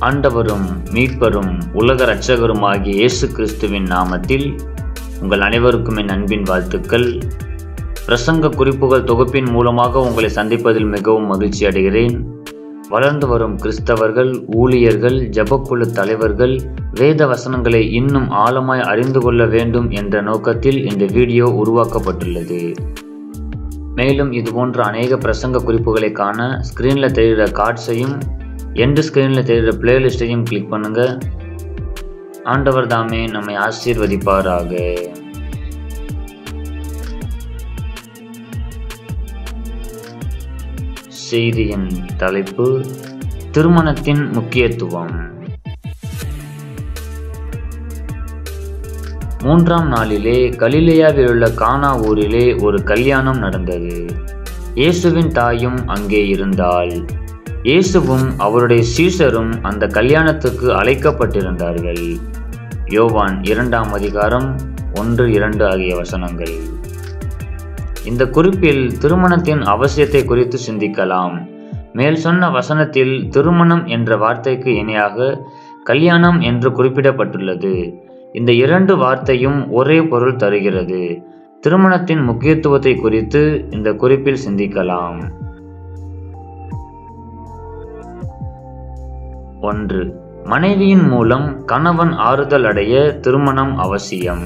ஆண்டவரும் மீட்பரும் உலக இரட்சகருமாகிய இயேசு கிறிஸ்துவின் நாமத்தில் உங்கள் அனைவருக்கும் என் அன்பின் வாழ்த்துக்கள் பிரசங்க குறிப்புகள் தொகுப்பின் மூலமாக உங்களை சந்திப்பதில் மிகவும் மகிழ்ச்சி அடைகிறேன் வளர்ந்து வரும் கிறிஸ்தவர்கள் ஊழியர்கள் ஜபக்குழு தலைவர்கள் வேத வசனங்களை இன்னும் ஆழமாய் அறிந்து கொள்ள வேண்டும் என்ற நோக்கத்தில் இந்த வீடியோ உருவாக்கப்பட்டுள்ளது மேலும் இது போன்ற அநேக பிரசங்க குறிப்புகளை காண ஸ்க்ரீனில் தெரிகிற கார்ட்ஸையும் எண்டு ஸ்க்ரீனில் தெரிகிற பிளேலிஸ்ட்டையும் கிளிக் பண்ணுங்க ஆண்டவர் தாமே நம்மை ஆசீர்வதிப்பாராக செய்தியின் தலைப்பு திருமணத்தின் முக்கியத்துவம் மூன்றாம் நாளிலே கலிலேயாவில் உள்ள கானா ஊரிலே ஒரு கல்யாணம் நடந்தது இயேசுவின் தாயும் அங்கே இருந்தாள் இயேசுவும் அவருடைய சீசரும் அந்த கல்யாணத்துக்கு அழைக்கப்பட்டிருந்தார்கள் யோவான் இரண்டாம் அதிகாரம் ஒன்று இரண்டு ஆகிய வசனங்கள் இந்த குறிப்பில் திருமணத்தின் அவசியத்தை குறித்து சிந்திக்கலாம் மேல் சொன்ன வசனத்தில் திருமணம் என்ற வார்த்தைக்கு இணையாக கல்யாணம் என்று குறிப்பிடப்பட்டுள்ளது இந்த இரண்டு வார்த்தையும் ஒரே பொருள் தருகிறது திருமணத்தின் முக்கியத்துவத்தை குறித்து இந்த குறிப்பில் சிந்திக்கலாம் ஒன்று மனைவியின் மூலம் கணவன் ஆறுதல் அடைய திருமணம் அவசியம்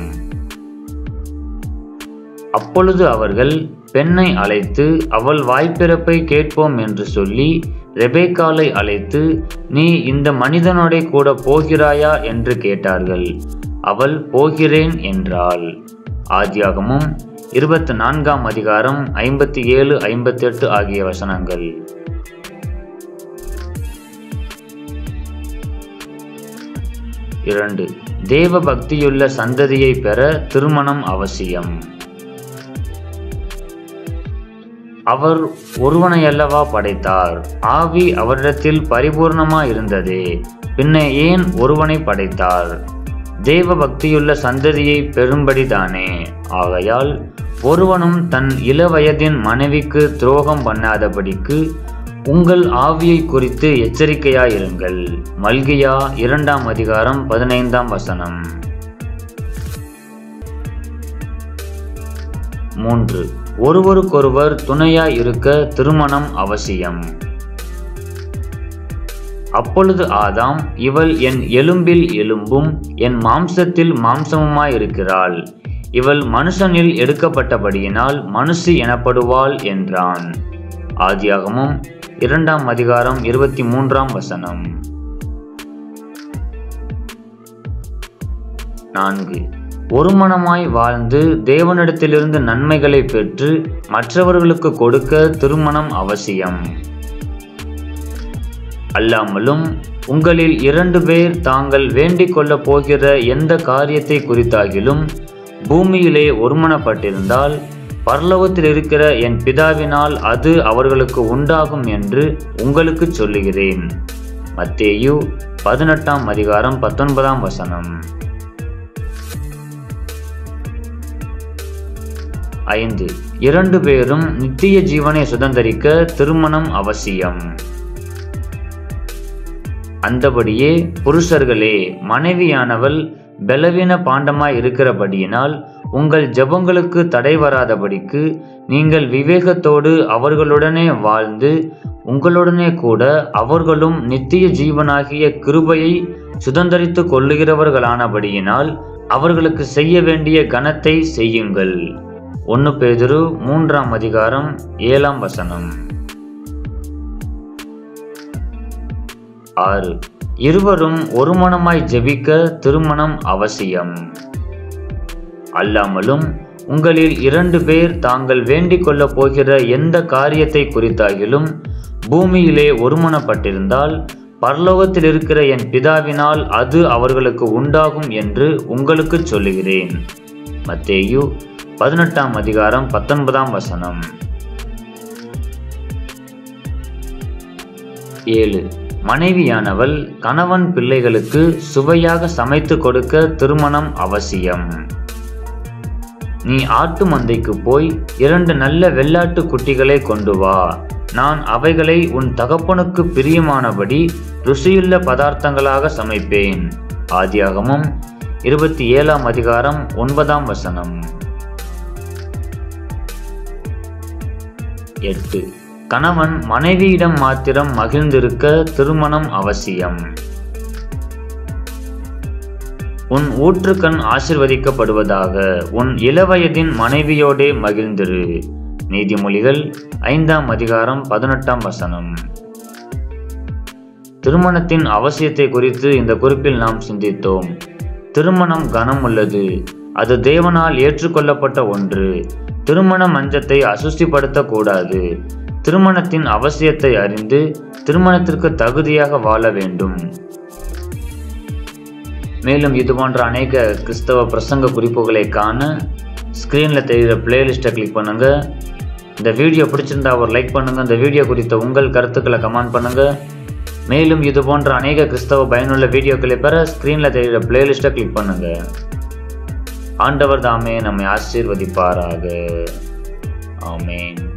அப்பொழுது அவர்கள் பெண்ணை அழைத்து அவள் வாய்ப்பிறப்பை கேட்போம் என்று சொல்லி ரெபேக்காலை அழைத்து நீ இந்த மனிதனோட கூட போகிறாயா என்று கேட்டார்கள் அவள் போகிறேன் என்றாள் ஆதியாகமும் இருபத்தி நான்காம் அதிகாரம் ஐம்பத்தி ஏழு ஐம்பத்தி எட்டு ஆகிய வசனங்கள் இரண்டு தேவ பக்தியுள்ள சந்ததியை பெற திருமணம் அவசியம் அவர் ஒருவனை அல்லவா படைத்தார் ஆவி அவரிடத்தில் பரிபூர்ணமா இருந்ததே பின்ன ஏன் ஒருவனை படைத்தார் தேவ பக்தியுள்ள சந்ததியை பெறும்படிதானே ஆகையால் ஒருவனும் தன் இளவயதின் மனைவிக்கு துரோகம் பண்ணாதபடிக்கு உங்கள் ஆவியை குறித்து எச்சரிக்கையாயிருங்கள் மல்கியா இரண்டாம் அதிகாரம் பதினைந்தாம் வசனம் மூன்று ஒருவருக்கொருவர் துணையாய் இருக்க திருமணம் அவசியம் அப்பொழுது ஆதாம் இவள் என் எலும்பில் எலும்பும் என் மாம்சத்தில் மாம்சமுமாயிருக்கிறாள் இவள் மனுஷனில் எடுக்கப்பட்டபடியினால் மனுஷி எனப்படுவாள் என்றான் ஆதியாகமும் இரண்டாம் அதிகாரம் இருபத்தி மூன்றாம் வசனம் நான்கு ஒருமனமாய் வாழ்ந்து தேவனிடத்திலிருந்து நன்மைகளை பெற்று மற்றவர்களுக்கு கொடுக்க திருமணம் அவசியம் அல்லாமலும் உங்களில் இரண்டு பேர் தாங்கள் வேண்டிக் கொள்ளப் போகிற எந்த காரியத்தை குறித்தாகிலும் பூமியிலே ஒருமனப்பட்டிருந்தால் பரலோகத்தில் இருக்கிற என் பிதாவினால் அது அவர்களுக்கு உண்டாகும் என்று உங்களுக்கு சொல்லுகிறேன் மத்தேயு பதினெட்டாம் அதிகாரம் பத்தொன்பதாம் வசனம் ஐந்து இரண்டு பேரும் நித்திய ஜீவனை சுதந்திரிக்க திருமணம் அவசியம் அந்தபடியே புருஷர்களே மனைவியானவள் பலவீன பாண்டமாய் இருக்கிறபடியினால் உங்கள் ஜபங்களுக்கு தடை வராதபடிக்கு நீங்கள் விவேகத்தோடு அவர்களுடனே வாழ்ந்து உங்களுடனே கூட அவர்களும் நித்திய ஜீவனாகிய கிருபையை சுதந்திரித்து கொள்ளுகிறவர்களானபடியினால் அவர்களுக்கு செய்ய வேண்டிய கனத்தை செய்யுங்கள் ஒன்று பேதுரு மூன்றாம் அதிகாரம் ஏழாம் வசனம் ஆறு இருவரும் ஒருமனமாய் ஜெபிக்க திருமணம் அவசியம் அல்லாமலும் உங்களில் இரண்டு பேர் தாங்கள் வேண்டிக் கொள்ளப் போகிற எந்த காரியத்தை குறித்தாகிலும் பூமியிலே ஒருமனப்பட்டிருந்தால் பரலோகத்தில் இருக்கிற என் பிதாவினால் அது அவர்களுக்கு உண்டாகும் என்று உங்களுக்கு சொல்லுகிறேன் மத்தேயு பதினெட்டாம் அதிகாரம் பத்தொன்பதாம் வசனம் ஏழு மனைவியானவள் கணவன் பிள்ளைகளுக்கு சுவையாக சமைத்து கொடுக்க திருமணம் அவசியம் நீ ஆட்டு மந்தைக்கு போய் இரண்டு நல்ல வெள்ளாட்டு குட்டிகளை கொண்டு வா நான் அவைகளை உன் தகப்பனுக்கு பிரியமானபடி ருசியுள்ள பதார்த்தங்களாக சமைப்பேன் ஆதியாகமம் இருபத்தி ஏழாம் அதிகாரம் ஒன்பதாம் வசனம் எட்டு கணவன் மனைவியிடம் மாத்திரம் மகிழ்ந்திருக்க திருமணம் அவசியம் உன் ஊற்றுக்கண் ஆசிர்வதிக்கப்படுவதாக உன் இளவயதின் மனைவியோடே மகிழ்ந்திரு நீதிமொழிகள் ஐந்தாம் அதிகாரம் பதினெட்டாம் வசனம் திருமணத்தின் அவசியத்தை குறித்து இந்த குறிப்பில் நாம் சிந்தித்தோம் திருமணம் கனம் உள்ளது அது தேவனால் ஏற்றுக்கொள்ளப்பட்ட ஒன்று திருமண மஞ்சத்தை அசுஸ்திப்படுத்தக்கூடாது திருமணத்தின் அவசியத்தை அறிந்து திருமணத்திற்கு தகுதியாக வாழ வேண்டும் மேலும் இது போன்ற அநேக கிறிஸ்தவ பிரசங்க குறிப்புகளை காண ஸ்க்ரீனில் தெரிகிற பிளேலிஸ்ட்டை கிளிக் பண்ணுங்க இந்த வீடியோ பிடிச்சிருந்தா ஒரு லைக் பண்ணுங்க இந்த வீடியோ குறித்த உங்கள் கருத்துக்களை கமெண்ட் பண்ணுங்க மேலும் இது போன்ற அநேக கிறிஸ்தவ பயனுள்ள வீடியோக்களை பெற ஸ்க்ரீனில் தெரிகிற பிளேலிஸ்ட்டை கிளிக் பண்ணுங்க ஆண்டவர் தாமே நம்மை ஆசீர்வதிப்பாராக ஆமேன்